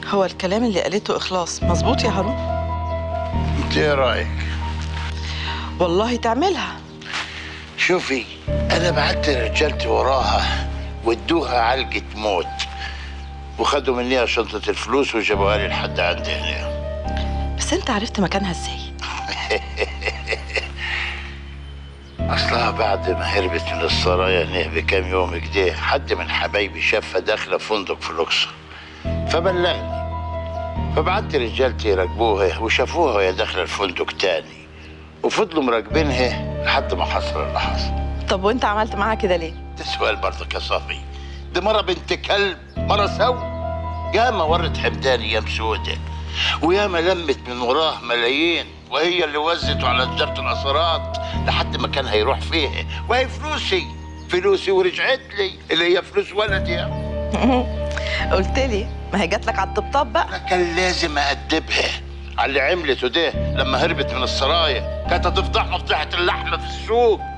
هو الكلام اللي قالته إخلاص مظبوط يا هارون انت ايه رايك والله تعملها شوفي انا بعت رجالتي وراها وادوها علقه موت وخدوا منيها شنطه الفلوس وجابوها لي لحد عندي هنا بس أنت عرفت مكانها إزاي اصلها بعد ما هربت من السرايا هنا بكام يوم كده حد من حبايبي شافها داخله فندق في الاقصر فبلغني فبعت رجالتي يراقبوها وشافوها وهي داخله الفندق تاني وفضلوا مراقبينها لحد ما حصل اللي حصل طب وأنت عملت معاها كده ليه ده سؤال برضك يا صافي دي مرة بنت كلب مرة سو ياما ورت حمداني يا مسودة وياما لمت من وراه ملايين وهي اللي وزته على تجارة الأسرات لحد ما كان هيروح فيها وهي فلوسي فلوسي ورجعت لي اللي هي فلوس ولدي يعني. قلت لي ما هي جات لك على الطبطاب بقى أنا كان لازم أدبها على اللي عملته ده لما هربت من السرايا كانت هتفضحنا فضيحة اللحمة في السوق